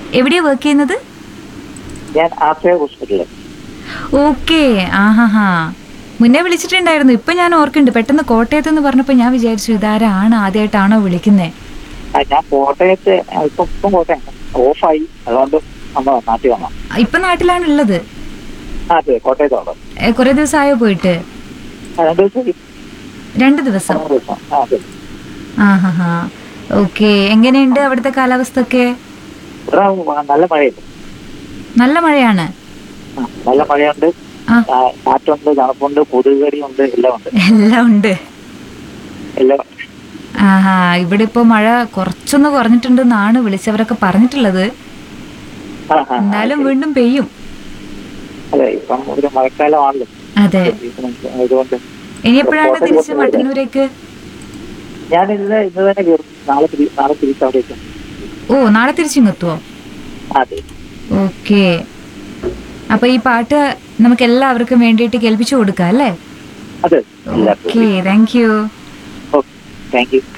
എവിടെയാ വർക്ക് ചെയ്യുന്നത് ഞാൻ ആശ്രയ ഹോസ്പിറ്റലിൽ ഓക്കെ ആഹാഹാ മുന്നേ വിളിച്ചിട്ടുണ്ടായിരുന്നു ഇപ്പൊ ഞാൻ ഓർക്കുന്നുണ്ട് പെട്ടെന്ന് കോട്ടയത്ത് എന്ന് പറഞ്ഞപ്പോ ഞാൻ വിചാരിച്ചു ഇതാരാണ് ആദ്യമായിട്ടാണോ വിളിക്കുന്നേ ആ, ഞാൻ കോട്ടയത്ത് ആ, ഇപ്പം ഇപ്പം കോട്ടയം ഓഫായി അതുകൊണ്ട് നമ്മൾ നാട്ടിൽ വന്നു ഇപ്പൊ നാട്ടിലാണ് ഉള്ളത് ആ അതെ കോട്ടയത്തുള്ളത് ഏ, കുറെ ദിവസമായോ പോയിട്ട് ആ, രണ്ട് ദിവസം ഈ- രണ്ട് ദിവസം മൂന്ന് ദിവസം ആ അതെ ആഹാഹാ ഓക്കെ എങ്ങനെയുണ്ട് അവിടുത്തെ കാലാവസ്ഥ ഒക്കെ ഇവിടെ വ- നല്ല മഴയുണ്ട് നല്ല മഴയാണ് ആ, നല്ല മഴയുണ്ട് ആ ആ, കാറ്റുണ്ട് തണുപ്പുണ്ട് കൊതുകടിയുണ്ട് എല്ലാം ഉണ്ട് എല്ലാം ഉണ്ട് എല്ലാം ആഹാ ഇവിടെ ഇപ്പൊ മഴ കുറച്ചൊന്ന് കുറഞ്ഞിട്ടുണ്ടെന്നാണ് വിളിച്ചവരൊക്കെ പറഞ്ഞിട്ടുള്ളത് ആ, ആ, ആ. എന്നാലും വീണ്ടും പെയ്യും അതെ ഇപ്പം ഒരു മഴക്കാലമാണല്ലോ അതെ അതുകൊണ്ട് ഇനി എപ്പോഴാണ് തിരിച്ച് മട്ടന്നൂരേക്ക് ഞാൻ ഇന്ന് ഇന്ന് തന്നെ കയറും നാളെ തിരി- നാളെ തിരിച്ച് അവിടെ എത്തും ഓ നാളെ തിരിച്ചിങ്ങെത്തുവോ അതെ ഓക്കെ അപ്പൊ ഈ പാട്ട് നമുക്ക് എല്ലാവർക്കും വേണ്ടിയിട്ട് കേൾപ്പിച്ചു കൊടുക്കാം അല്ലേ അതെ എല്ലാവർക്കും okay thank you okay thank U